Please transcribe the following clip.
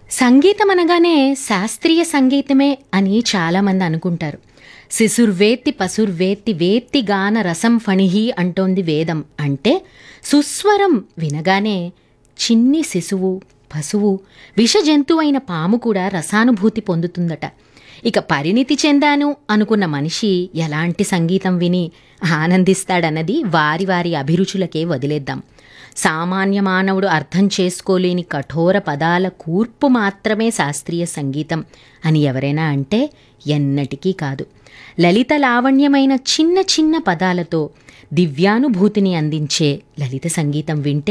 సంగీతం అనగానే శాస్త్రీయ సంగీతమే అని చాలామంది అనుకుంటారు శిశుర్వేత్తి పశుర్వేత్తి వేత్తి గాన రసం ఫణిహి అంటోంది వేదం అంటే సుస్వరం వినగానే చిన్ని శిశువు పశువు విష జంతువైన పాము కూడా రసానుభూతి పొందుతుందట ఇక పరిణితి చెందాను అనుకున్న మనిషి ఎలాంటి సంగీతం విని ఆనందిస్తాడన్నది వారి వారి అభిరుచులకే వదిలేద్దాం సామాన్య మానవుడు అర్థం చేసుకోలేని కఠోర పదాల కూర్పు మాత్రమే శాస్త్రీయ సంగీతం అని ఎవరైనా అంటే ఎన్నటికీ కాదు లలిత లావణ్యమైన చిన్న చిన్న పదాలతో దివ్యానుభూతిని అందించే లలిత సంగీతం వింటే